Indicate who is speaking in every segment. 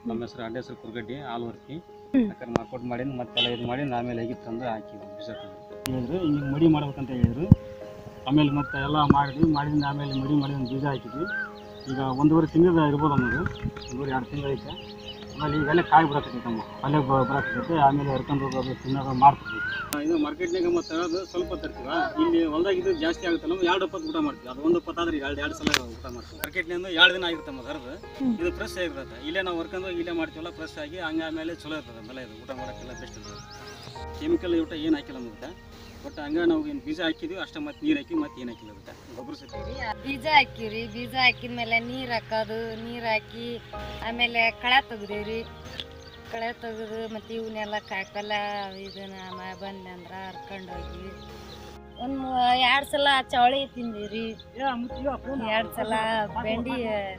Speaker 1: ನಮ್ಮ ಹೆಸರು ಅಡ್ಡ ಹೆಸರು ಕುರ್ಗಡ್ಡಿ ಆಲ್ವರ್ಕಿ
Speaker 2: ಹ್ಮ್.
Speaker 1: ಯಾಕಂದ್ರೆ ಮಾರ್ಕೊಟ್ ಮಾಡಿ ಮತ್ತೆಲ್ಲ ಇದು ಮಾಡಿ ಆಮೇಲೆ ಹೇಗೆ ತಂದು ಹಾಕಿವಿ ಬೀಜ ತಂದು ಹೇಳಿದ್ರು ಹಿಂಗೆ ಮಡಿ ಮಾಡ್ಬೇಕಂತ ಹೇಳಿದ್ರು ಆಮೇಲೆ ಮತ್ತೆ ಎಲ್ಲ ಮಾಡಿದ್ವಿ ಮಾಡಿದಿಂದ ಆಮೇಲೆ ಮಡಿ ಮಾಡಿ ಒಂದು ಬೀಜ ಹಾಕಿದ್ವಿ ಈಗ ಒಂದೂವರೆ ತಿಂಗಳು ಇರ್ಬೋದು ಅನ್ನೋದು ಒಂದೂವರೆ ಎರಡು ತಿಂಗಳು ಐತೆ ಆಮೇಲೆ ಈಗೆಲ್ಲ ಕಾಯಿ ಬರಕತ್ತೈತೆ ನಮ್ಮ ಪಲ್ಯ ಬರಕತ್ತೈತೆ ಆಮೇಲೆ ಹರ್ಕೊಂಡು ಹೋಗೋದು ತಿನ್ನೋದು ಮಾಡ್ತೀವಿ ಇದು ಮಾರ್ಕೆಟ್ನಾಗ ಮತ್ತೆ ಅದು ಸ್ವಲ್ಪ ತರ್ತೀವ ಇಲ್ಲಿ ಹೊಲ್ದಾಗ ಇದು ಜಾಸ್ತಿ ಆಗುತ್ತಲ್ಲ ನಾವು ಎರಡು ಹೊತ್ತು ಊಟ ಮಾಡ್ತೀವಿ ಅದು ಒಂದು ಹೊತ್ತು ಆದ್ರೆ ಎರಡು ಎರಡು ಸಲ ಊಟ ಮಾಡ್ತೀವಿ ಮಾರ್ಕೆಟ್ನಿಂದ ಎರಡು ದಿನ ಆಗಿರುತ್ತೆ ನಮ್ಮ ಹರಿದು
Speaker 2: ಹ್ಮ್.
Speaker 1: ಇದು ಫ್ರೆಶ್ ಆಗಿರುತ್ತೆ ಇಲ್ಲೇ ನಾವು ಹೊರ್ಕೊಂಡು ಹೋಗಿ ಇಲ್ಲೇ ಮಾಡ್ತೀವಲ್ಲ ಫ್ರೆಶ್ ಆಗಿ ಹಂಗೆ ಆಮೇಲೆ ಚಲೋ ಇರ್ತದೆ ಆಮೇಲೆ ಇದು ಊಟ ಮಾಡೋಕ್ಕೆಲ್ಲ ಬೆಸ್ಟ್ ಇರ್ತದೆ ಕೆಮಿಕಲ್ ಊಟ ಏನು ಹಾಕಿಲ್ಲ ನಮ್ಗೆ ಬಟ್ ಹಂಗೆ ನಾವು ಏನು ಬೀಜ ಹಾಕಿದ್ವಿ ಅಷ್ಟೇ ಮತ್ತೆ ನೀರು ಹಾಕಿ ಮತ್ತೆ ಏನು ಹಾಕಿಲ್ಲ ಅದಕ್ಕೆ ಗೊಬ್ಬರ ಸತಿ
Speaker 2: ಬೀಜ ಹಾಕಿವ್ರಿ ಬೀಜ ಹಾಕಿದ್ಮೇಲೆ ನೀರು ಹಾಕೋದು ನೀರು ಹಾಕಿ ಆಮೇಲೆ ಕಳೆ ತೆಗ್ದೇವ್ರಿ ಕಳೆ ತೆಗೆದು ಮತ್ತು ಇವನ್ನೆಲ್ಲ ಕಾಯಿಪಲ್ಯ ಇದನ್ನ ಮ- ಬಂದಂದ್ರೆ ಹರ್ಕೊಂಡು ಹೋಗಿ ಒಂದು ಎರಡು ಸಲ ಚವಳಿ ತಿಂದೀವ್ರಿ ಎರಡು ಸಲ ಬೆಂಡಿ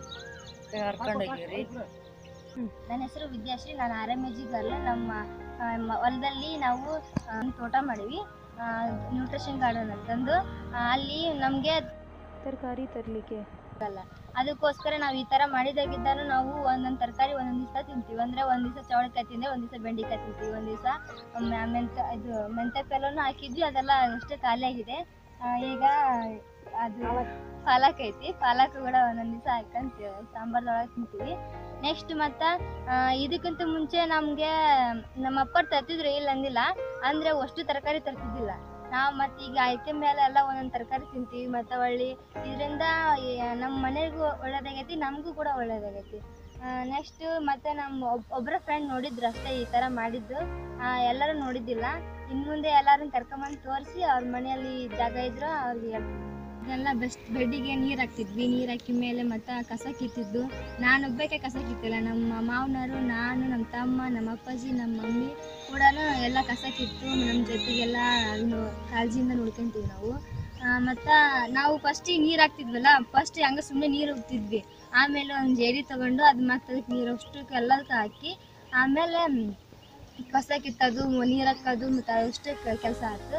Speaker 2: ಹರ್ಕೊಂಡು ಹೋಗಿವ್ರಿ
Speaker 3: ನನ್ನ ಹೆಸರು ವಿದ್ಯಾಶ್ರೀ ನಾನು ಆರ್ ಎಮ್ ಎಜಿ ಗರ್ಲ್ ನಮ್ಮ ಆ, ಮ- ಹೊಲದಲ್ಲಿ ನಾವು ಆ, ಒಂದ್ ತೋಟ ಮಾಡೀವಿ ನ್ಯೂಟ್ರಿಷನ್ ಗಾರ್ಡನ್ ಅಂತಂದು ಆ, ಅಲ್ಲಿ ನಮಗೆ
Speaker 2: ತರಕಾರಿ ತರಲಿಕ್ಕೆ
Speaker 3: ಅದಕ್ಕೋಸ್ಕರ ನಾವು ಈ ಥರ ಮಾಡಿದಾಗಿದ್ದಾನು ನಾವು ಒಂದೊಂದು ತರಕಾರಿ ಒಂದೊಂದು ದಿವಸ ತಿಂತೀವಿ ಅಂದರೆ ಒಂದು ದಿವಸ ಚವಳಿಕಾಯಿ ತಿಂದೆ ಒಂದು ದಿವಸ ಬೆಂಡೆಕಾಯಿ ತಿಂತೀವಿ ಒಂದು ದಿವಸ ಮೆಂತ ಇದು ಮೆಂತೆ ಪೆಲ್ಲನು ಹಾಕಿದ್ವಿ ಅದೆಲ್ಲ ಅಷ್ಟೇ ಖಾಲಿ ಆಗಿದೆ ಆ, ಈಗ ಅದು ಪಾಲಕ್ ಐತಿ ಪಾಲಕ್ ಕೂಡ ಒಂದೊಂದು ದಿವಸ ಹಾಕೊಂತೀವಿ ಸಾಂಬಾರ್ದೊಳಗೆ ತಿಂತೀವಿ ನೆಕ್ಸ್ಟ್ ಮತ್ತು ಇದಕ್ಕಿಂತ ಮುಂಚೆ ನಮಗೆ ನಮ್ಮ ಅಪ್ಪರು ತರ್ತಿದ್ರು ಇಲ್ಲ ಅಂದಿಲ್ಲ ಅಂದರೆ ಅಷ್ಟು ತರಕಾರಿ ತರ್ತಿದ್ದಿಲ್ಲ ನಾವು ಮತ್ತು ಈಗ ಐಟಮ್ ಮೇಲೆ ಎಲ್ಲ ಒಂದೊಂದು ತರಕಾರಿ ತಿಂತೀವಿ ಮತ್ತು ಒಳ್ಳೆ ಇದರಿಂದ ನಮ್ಮ ಮನೆಗೂ ಒಳ್ಳೇದಾಗೈತಿ ನಮಗೂ ಕೂಡ ಒಳ್ಳೇದಾಗೈತಿ ನೆಕ್ಸ್ಟ್ ಮತ್ತೆ ನಮ್ಮ ಒಬ್ ಒಬ್ಬರ ಫ್ರೆಂಡ್ ನೋಡಿದ್ರು ಅಷ್ಟೇ ಈ ಥರ ಮಾಡಿದ್ದು ಆ, ಎಲ್ಲರೂ ನೋಡಿದ್ದಿಲ್ಲ ಇನ್ನು ಮುಂದೆ ಎಲ್ಲರನ್ನ ಕರ್ಕೊಂಬಂದು ತೋರಿಸಿ ಅವ್ರ ಮನೆಯಲ್ಲಿ ಜಾಗ ಇದ್ರು ಅವ್ರಿಗೆ ಇದೆಲ್ಲ ಬೆಸ್ಟ್ ಬೆಡ್ಡಿಗೆ ನೀರು ಹಾಕ್ತಿದ್ವಿ ನೀರು ಹಾಕಿದ ಮೇಲೆ ಮತ್ತೆ ಕಸ ಕಿತ್ತಿದ್ದು ನಾನು ಒಬ್ಬಕ್ಕೆ ಕಸ ಕಿತ್ತಿಲ್ಲ ನಮ್ಮ ಮಾವನವರು ನಾನು ನಮ್ಮ ತಮ್ಮ ನಮ್ಮ ಅಪ್ಪಾಜಿ ನಮ್ಮ ಮಮ್ಮಿ ಕೂಡ ಎಲ್ಲ ಕಸ ಕಿತ್ತು ನಮ್ಮ ಜೊತೆಗೆಲ್ಲ ಅದನ್ನು ಕಾಳಜಿಯಿಂದ ನೋಡ್ಕೊಂತೀವಿ ನಾವು ಮತ್ತು ನಾವು ಫಸ್ಟಿಗೆ ನೀರು ಹಾಕ್ತಿದ್ವಲ್ಲ ಫಸ್ಟ್ ಹಂಗೆ ಸುಮ್ಮನೆ ನೀರು ಹೋಗ್ತಿದ್ವಿ ಆಮೇಲೆ ಒಂದು ಜೇಡಿ ತಗೊಂಡು ಅದು ಮತ್ತೆ ಅದಕ್ಕೆ ನೀರು ಅಷ್ಟಕ್ಕೆ ಎಲ್ಲದಕ್ಕೆ ಹಾಕಿ ಆಮೇಲೆ ಮ್, ಕಸ ಕಿತ್ತೋದು ನೀರು ಹಾಕೋದು ಮತ್ತು ಅಷ್ಟೇ ಕೆಲಸ ಆಯ್ತು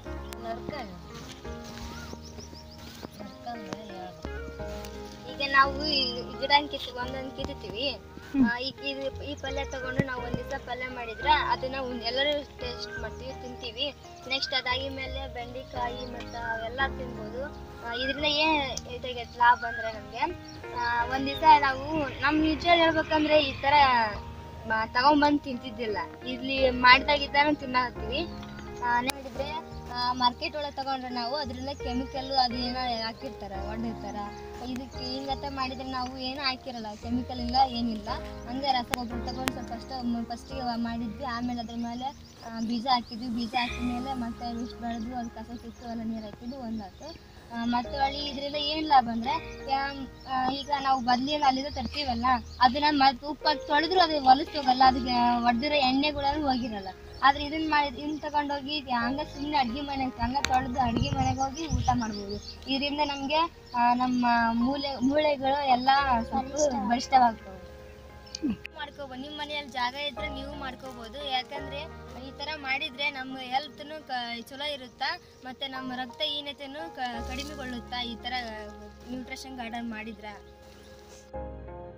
Speaker 3: ಈಗ ನಾವು ಈ ಗಿಡ ಕಿತ್ತು ಒಂದೊಂದು ಕಿತ್ತೀವಿ ಈಗ ಇದು ಈ ಪಲ್ಯ ತಗೊಂಡು ನಾವು ಒಂದ್ ದಿವಸ ಪಲ್ಯ ಮಾಡಿದ್ರೆ ಅದನ್ನ ಒಂದ್- ಎಲ್ಲರೂ ಟೇಸ್ಟ್ ಮಾಡ್ತೀವಿ ತಿಂತೀವಿ ನೆಕ್ಸ್ಟ್ ಅದಾಗಿ ಮೇಲೆ ಬೆಂಡೆಕಾಯಿ ಮತ್ತು ಅವೆಲ್ಲ ತಿನ್ಬೋದು ಇದರಿಂದ ಏನು ಇದಾಗೈತೆ ಲಾಭ ಅಂದರೆ ನಮಗೆ ಒಂದು ದಿವಸ ನಾವು ನಮ್ಮ ನಿಜವಾಗಿ ಹೇಳ್ಬೇಕಂದ್ರೆ ಈ ಥರ ತಗೊಂಬಂದು ತಿಂತಿದ್ದಿಲ್ಲ ಇಲ್ಲಿ ಮಾಡಿದಾಗಿದ್ದಾನು ತಿನ್ನತ್ತೀವಿ ನೋಡಿದ್ರೆ ಮಾರ್ಕೆಟ್ ಒಳಗೆ ತಗೊಂಡ್ರೆ ನಾವು ಅದರಿಂದ ಕೆಮಿಕಲ್ಲು ಅದು ಏನೋ ಹಾಕಿರ್ತಾರೆ ಹೊಡೆದಿರ್ತಾರೆ ಇದಕ್ಕೆ ಹಿಂಗತ್ತ ಮಾಡಿದ್ರೆ ನಾವು ಏನು ಹಾಕಿರಲ್ಲ ಕೆಮಿಕಲ್ ಇಲ್ಲ ಏನಿಲ್ಲ ಹಂಗೆ ರಸಗೊಬ್ಬರ ತಗೊಂಡು ಸ್ವಲ್ಪ ಫಸ್ಟ್ ಫಸ್ಟಿಗೆ ಮಾಡಿದ್ವಿ ಆಮೇಲೆ ಅದ್ರ ಮೇಲೆ ಆ, ಬೀಜ ಹಾಕಿದ್ವಿ ಬೀಜ ಹಾಕಿದ ಮೇಲೆ ಮತ್ತೆ ಇಷ್ಟು ಬೆಳೆದು ಅದು ಕಸ ಕಿತ್ತು ಎಲ್ಲ ನೀರು ಹಾಕಿದ್ದು ಒಂದಾಯ್ತು ಆ, ಮತ್ತೆ ಹೊಳ್ಳಿ ಇದರಿಂದ ಏನು ಲಾಭ ಅಂದರೆ ಈಗ ನಾವು ಬದ್ಲಿನ ಅಲ್ಲಿಂದ ತರ್ತೀವಲ್ಲ ಅದನ್ನ ಮತ್ತೆ ಉಪ್ಪಾಕಿ ತೊಳೆದ್ರು ಅದು ಹೊಲಸ್ ಹೋಗಲ್ಲ ಅದಕ್ಕೆ ಹೊಡೆದಿರೋ ಎಣ್ಣೆಗಳನ್ನು ಹೋಗಿರಲ್ಲ ಆದ್ರೆ ಇದನ್ನ ಮಾಡಿ ಇದನ್ನ ತಗೊಂಡೋಗಿ ಹಂಗ ಸುಮ್ಮನೆ ಅಡ್ಗೆ ಮನೆಗೆ ಹಂಗ ತೊಳೆದು ಅಡ್ಗೆ ಮನೆಗೆ ಹೋಗಿ ಊಟ ಮಾಡ್ಬೋದು ಇದರಿಂದ ನಮಗೆ ನಮ್ಮ ಮೂಳೆ ಮೂಳೆಗಳು ಎಲ್ಲ ಸ್ವಲ್ಪ ಬಲಿಷ್ಠವಾಗ್ತವೆ ಮಾಡ್ಕೋಬೋದು ನಿಮ್ಮ ಮನೆಯಲ್ಲಿ ಜಾಗ ಇದ್ರೆ ನೀವು ಮಾಡ್ಕೋಬೋದು ಯಾಕಂದ್ರೆ ಈ ತರ ಮಾಡಿದ್ರೆ ನಮ್ಮ ಹೆಲ್ತ್ನು ಚಲೋ ಇರುತ್ತಾ ಮತ್ತೆ ನಮ್ಮ ರಕ್ತಹೀನತೆನೂ ಕ ಕಡಿಮೆಗೊಳ್ಳುತ್ತಾ ಈ ತರ ನ್ಯೂಟ್ರಿಷನ್ ಗಾರ್ಡನ್ ಮಾಡಿದ್ರೆ